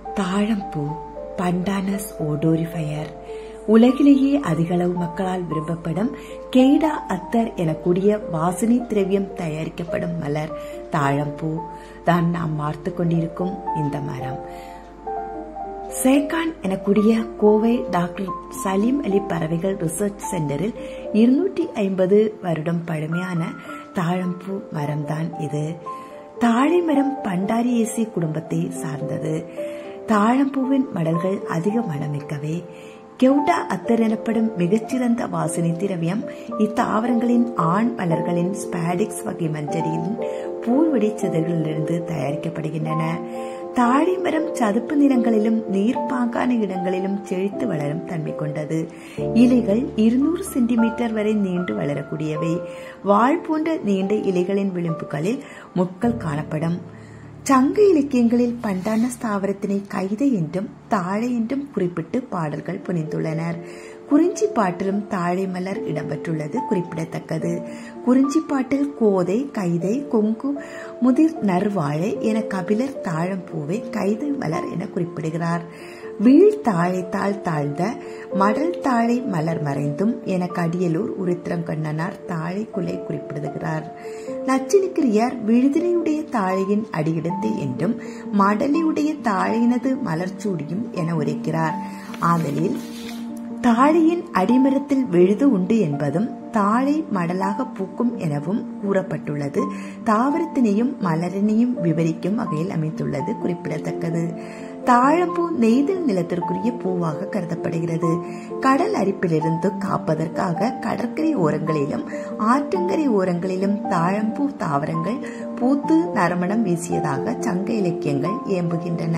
தாழம்பூ பண்டானஸ் ஓடோரிஃபயர் உலகிலேயே அதிகளவு மக்களால் விரும்பப்படும் கெய்டா அத்தர் எனக்கூடிய வாசனை திரவியம் தயாரிக்கப்படும் மலர் தாழம்பூ தான் நாம் பார்த்து கொண்டிருக்கும் இந்த மரம் சேகான் எனக்கூடிய கோவை டாக்டர் சலீம் அலி பறவைகள் ரிசர்ச் சென்டரில் இருநூற்றி ஐம்பது வருடம் பழமையான தாழம்பூ மரம்தான் இது தாழை மரம் பண்டாரியேசி குடும்பத்தை சார்ந்தது தாழம்பூவின் மடல்கள் அதிக மனமிக்கவே கெவுடா அத்தர் எனப்படும் மிகச்சிறந்த வாசனை திரவியம் இத்தாவரங்களின் ஆண் மலர்களின் ஸ்பாடிக்ஸ் வகை மஞ்சரியின் பூவெடி சிதறிலிருந்து தயாரிக்கப்படுகின்றன தாழை மரம் சதுப்பு நிலங்களிலும் நீர்ப்பாங்கான இடங்களிலும் செழித்து வளரும் தன்மை கொண்டது இலைகள் இருநூறு சென்டிமீட்டர் வரை நீண்டு வளரக்கூடியவை வாழ் போன்ற நீண்ட இலைகளின் விளிம்புகளில் முட்கள் காணப்படும் சங்க இலக்கியங்களில் பண்டான ஸ்தாவரத்தினை கைதை என்றும் தாழை என்றும் குறிப்பிட்டு பாடல்கள் புனிந்துள்ளனர் குறிஞ்சி பாட்டிலும் தாழை மலர் இடம்பெற்றுள்ளது குறிப்பிடத்தக்கது குறிஞ்சி பாட்டில் கோதை கைதை கொங்கு முதிர் நர்வாழை என கபிலர் தாழம்பூவை கைதை மலர் என குறிப்பிடுகிறார் வீழ் தாழைத்தாள் தாழ்ந்த மடல் தாழை மலர் மறைந்தும் என கடியலூர் உருத்திரம் கண்ணனார் தாழை குலை குறிப்பிடுகிறார் நச்சினிக்கிரியார் விழுதினையுடைய தாழையின் அடியிடத்து என்றும் மடலியுடைய தாழையினது மலர்ச்சூடியும் என உரைக்கிறார் ஆதலில் தாழையின் அடிமரத்தில் விழுது உண்டு என்பதும் தாழை மடலாக பூக்கும் எனவும் கூறப்பட்டுள்ளது தாவரத்தினையும் மலரினையும் விவரிக்கும் வகையில் அமைந்துள்ளது குறிப்பிடத்தக்கது தாழம்பூ நெய்தல் நிலத்திற்குரிய பூவாக கருதப்படுகிறது கடல் அரிப்பிலிருந்து காப்பதற்காக கடற்கரை ஓரங்களிலும் ஆற்றங்கரை ஓரங்களிலும் தாழம்பூ தாவரங்கள் பூத்து நறுமணம் வீசியதாக சங்க இலக்கியங்கள் ஏம்புகின்றன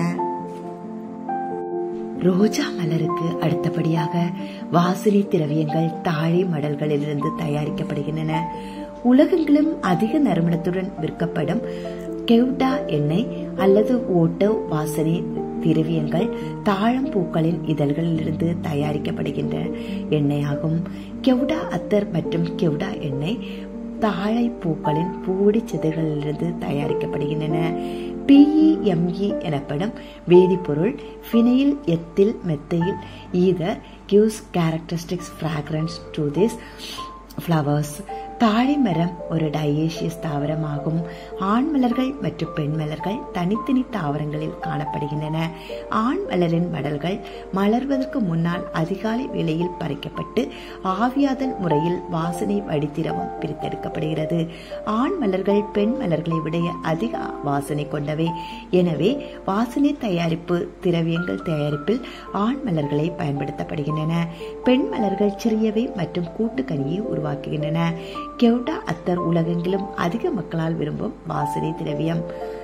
ரோஜா மலருக்கு அடுத்தபடியாக வாசனை திரவியங்கள் தாழை மடல்களிலிருந்து தயாரிக்கப்படுகின்றன உலகெங்கிலும் அதிக நறுமணத்துடன் விற்கப்படும் கெவ்டா எண்ணெய் அல்லது ஓட்டோ வாசனை திரவியங்கள் தாழம்பூக்களின் இதழ்களிலிருந்து தயாரிக்கப்படுகின்ற எண்ணெயாகும் கெவ்டா அத்தர் மற்றும் கெவ்டா எண்ணெய் தாழை பூக்களின் பூடி சிதைகளிலிருந்து தயாரிக்கப்படுகின்றன பிஇஎம்இ எனப்படும் வேதிப்பொருள் phenyl ethyl methyl ether gives characteristics fragrance to this flowers தாழை மரம் ஒரு டயேஷியஸ் தாவரமாகும் ஆண் மலர்கள் மற்றும் பெண் மலர்கள் தனித்தனி தாவரங்களில் காணப்படுகின்றன ஆண் மலரின் மடல்கள் மலர்வதற்கு முன்னால் அதிகாலை வேளையில் பறிக்கப்பட்டு ஆவியாதல் முறையில் வாசனை வடித்திரவம் பிரித்தெடுக்கப்படுகிறது ஆண் மலர்கள் பெண் மலர்களை விட அதிக வாசனை கொண்டவை எனவே வாசனை தயாரிப்பு திரவியங்கள் தயாரிப்பில் ஆண் மலர்களை பயன்படுத்தப்படுகின்றன பெண் மலர்கள் சிறியவை மற்றும் கூட்டுக்கனியை உருவாக்குகின்றன கெவ்டா அத்தர் உலகெங்கிலும் அதிக மக்களால் விரும்பும் வாசனை திரவியம்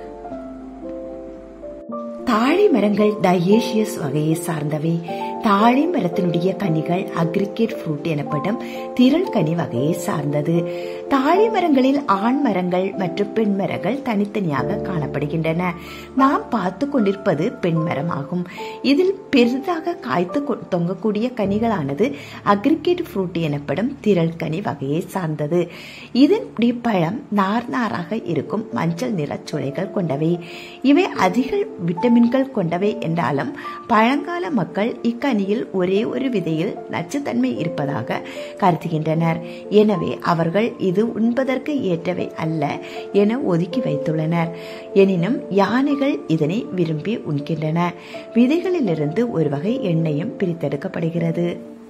தாழை மரங்கள் டயேஷியஸ் வகையை சார்ந்தவை தாழை மரத்தினுடைய கனிகள் அக்ரிகேட் ஃப்ரூட் எனப்படும் திரள் கனி வகையை சார்ந்தது தாழை மரங்களில் ஆண் மரங்கள் மற்றும் பெண் மரங்கள் தனித்தனியாக காணப்படுகின்றன நாம் பார்த்து கொண்டிருப்பது பெண் மரம் ஆகும் இதில் பெரிதாக காய்த்து தொங்கக்கூடிய கனிகளானது அக்ரிகேட் ஃப்ரூட் எனப்படும் திரள் கனி வகையை சார்ந்தது இதனுடைய பழம் நார் நாராக இருக்கும் மஞ்சள் நிற சுளைகள் கொண்டவை இவை அதிக விட்டமின்கள் கொண்டவை என்றாலும் பழங்கால மக்கள் இக்கனியில் ஒரே ஒரு விதையில் நச்சுத்தன்மை இருப்பதாக கருதுகின்றனர் எனவே அவர்கள் இது உண்பதற்கு ஏற்றவை அல்ல என ஒதுக்கி வைத்துள்ளனர் எனினும் யானைகள் இதனை விரும்பி உண்கின்றன விதைகளிலிருந்து ஒரு வகை எண்ணெயும் பிரித்தெடுக்கப்படுகிறது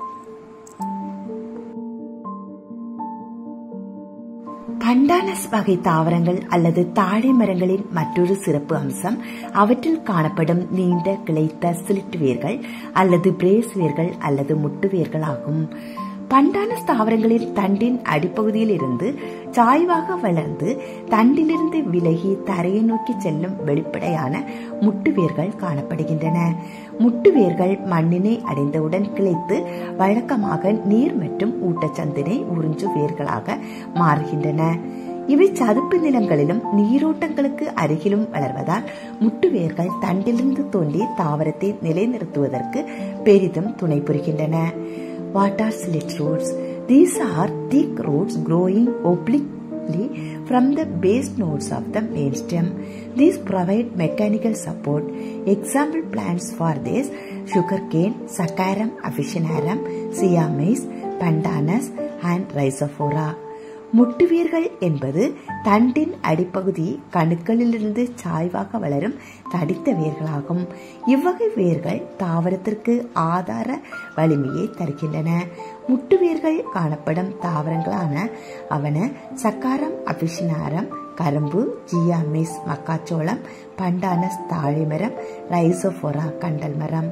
பண்டானஸ் வகை தாவரங்கள் அல்லது தாழை மரங்களின் மற்றொரு சிறப்பு அம்சம் அவற்றில் காணப்படும் நீண்ட கிளைத்த சிலிட் வேர்கள் அல்லது பிரேஸ் வேர்கள் அல்லது முட்டு வேர்கள் ஆகும் பண்டானஸ் தாவரங்களில் தண்டின் அடிப்பகுதியில் இருந்து சாய்வாக வளர்ந்து தண்டிலிருந்து விலகி தரையை நோக்கி செல்லும் வெளிப்படையான முட்டு வேர்கள் காணப்படுகின்றன முட்டு வேர்கள் மண்ணினை அடைந்தவுடன் கிளைத்து வழக்கமாக நீர் மற்றும் ஊட்டச்சந்தினை உறிஞ்சு வேர்களாக மாறுகின்றன இவை சதுப்பு நிலங்களிலும் நீரோட்டங்களுக்கு அருகிலும் வளர்வதால் முட்டு வேர்கள் தண்டிலிருந்து தோண்டி தாவரத்தை நிலைநிறுத்துவதற்கு பெரிதும் துணை புரிகின்றன What are slit roots? These are thick roots growing oblique only from the base nodes of the main stem. These provide mechanical support. Example plants for this sugarcane, Saccharum officinarum, siamase, pandanus and rhizophora. முட்டுவேர்கள் என்பது தண்டின் அடிப்பகுதி கணுக்களிலிருந்து சாய்வாக வளரும் தடித்த வேர்களாகும் இவ்வகை வேர்கள் தாவரத்திற்கு ஆதார வலிமையை தருகின்றன முட்டுவேர்கள் காணப்படும் தாவரங்களான அவன சக்காரம் அபிஷினாரம் கரும்பு ஜியாமிஸ் மக்காச்சோளம் பண்டானஸ் தாழைமரம் ரைசோபோரா கண்டல் மரம்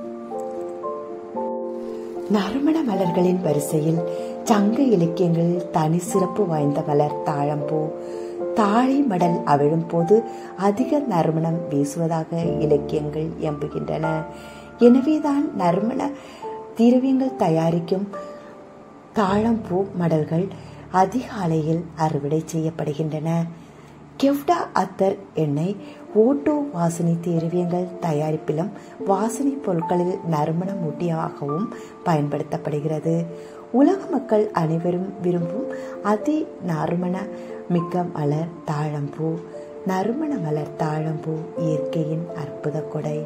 நறுமண மலர்களின் வரிசையில் சங்க இலக்கியங்களில் தனி சிறப்பு வாய்ந்த மலர் தாழம்பூ தாழை மடல் அவிழும் போது அதிக நறுமணம் வீசுவதாக இலக்கியங்கள் எம்புகின்றன எனவேதான் நறுமண திரவியங்கள் தயாரிக்கும் தாழம்பூ மடல்கள் அதிகாலையில் அறுவடை செய்யப்படுகின்றன கெவ்டா அத்தர் எண்ணெய் ஓட்டோ வாசனை திரவியங்கள் தயாரிப்பிலும் வாசனை பொருட்களில் நறுமணம் ஊட்டியாகவும் பயன்படுத்தப்படுகிறது உலக மக்கள் அனைவரும் விரும்பும் அதி நறுமண மிக்க மலர் தாழம்பூ நறுமண மலர் தாழம்பூ இயற்கையின் அற்புத கொடை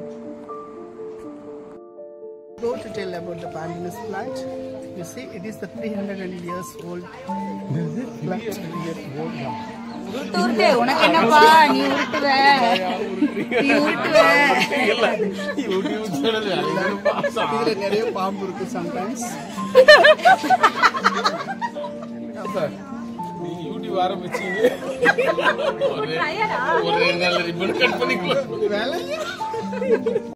Go to tell about the pandanus plant. You see, it is the 300 years old plant. உருட்டு உனக்கு என்னப்பா நீ உருட்டுவ நீ உருட்டுவ இதுல நிறைய பாம்பு இருக்கு சம்டைம்ஸ் நீங்க யூடியூப் ஆரம்பிச்சீங்க ஒரே ஒரு ரெண்டு நாள் ரிப்பன் கட் பண்ணிக்கலாம் வேலை